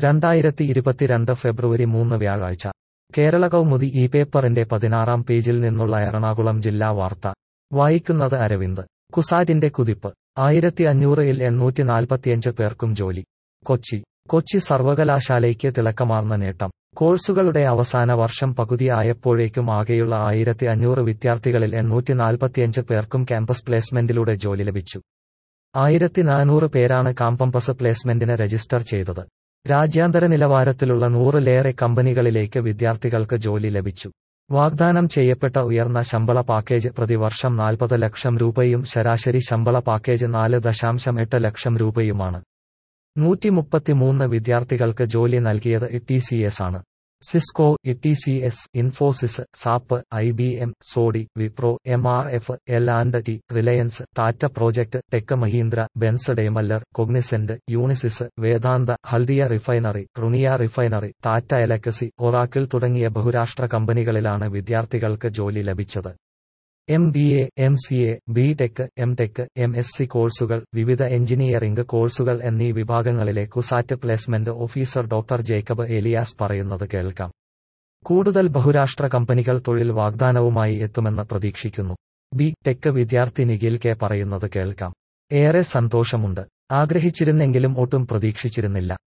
രണ്ടായിരത്തി ഇരുപത്തിരണ്ട് ഫെബ്രുവരി മൂന്ന് വ്യാഴാഴ്ച കേരള കൗമുദി ഈ പേപ്പറിന്റെ പതിനാറാം പേജിൽ നിന്നുള്ള എറണാകുളം ജില്ലാ വാർത്ത വായിക്കുന്നത് അരവിന്ദ് കുസാറ്റിന്റെ കുതിപ്പ് ആയിരത്തി അഞ്ഞൂറിൽ എണ്ണൂറ്റി നാൽപ്പത്തിയഞ്ച് പേർക്കും ജോലി കൊച്ചി കൊച്ചി സർവകലാശാലയ്ക്ക് തിളക്കമാർന്ന നേട്ടം കോഴ്സുകളുടെ അവസാന വർഷം പകുതി ആയപ്പോഴേക്കും ആകെയുള്ള ആയിരത്തി അഞ്ഞൂറ് വിദ്യാർത്ഥികളിൽ എണ്ണൂറ്റി നാൽപ്പത്തിയഞ്ച് പേർക്കും ക്യാമ്പസ് പ്ലേസ്മെന്റിലൂടെ ജോലി ലഭിച്ചു ആയിരത്തി നാനൂറ് പേരാണ് കാമ്പമ്പസ് പ്ലേസ്മെന്റിന് രജിസ്റ്റർ ചെയ്തത് രാജ്യാന്തര നിലവാരത്തിലുള്ള നൂറിലേറെ കമ്പനികളിലേക്ക് വിദ്യാർത്ഥികൾക്ക് ജോലി ലഭിച്ചു വാഗ്ദാനം ചെയ്യപ്പെട്ട ഉയർന്ന ശമ്പള പാക്കേജ് പ്രതിവർഷം നാൽപ്പത് ലക്ഷം രൂപയും ശരാശരി ശമ്പള പാക്കേജ് നാല് ദശാംശം എട്ട് ലക്ഷം രൂപയുമാണ് നൂറ്റി മുപ്പത്തിമൂന്ന് വിദ്യാർത്ഥികൾക്ക് ജോലി നൽകിയത് ടി സി എസ് ആണ് Cisco T C S Infosys SAP I B M സോഡി Wipro M R F L and T Reliance Tata project tech Mahindra Benz Daimler Cognizant Unisys Vedanta Haldia refinery റുണിയ റിഫൈനറി ടാറ്റ എലക്സി ഒറാക്കിൾ തുടങ്ങിയ ബഹുരാഷ്ട്ര കമ്പനികളിലാണ് വിദ്യാർത്ഥികൾക്ക് ജോലി ലഭിച്ചത് M B A M C A B tech M tech M S C കോഴ്സുകൾ വിവിധ എഞ്ചിനീയറിംഗ് കോഴ്സുകൾ എന്നീ വിഭാഗങ്ങളിലെ CUSAT placement officer doctor Jacob Elias പറയുന്നത് കേൾക്കാം കൂടുതൽ ബഹുരാഷ്ട്ര കമ്പനികൾ തൊഴിൽ വാഗ്ദാനവുമായി എത്തുമെന്ന് പ്രതീക്ഷിക്കുന്നു ബി ടെക് വിദ്യാർത്ഥി നിഖിൽ കെ പറയുന്നത് കേൾക്കാം ഏറെ സന്തോഷമുണ്ട് ആഗ്രഹിച്ചിരുന്നെങ്കിലും ഒട്ടും പ്രതീക്ഷിച്ചിരുന്നില്ല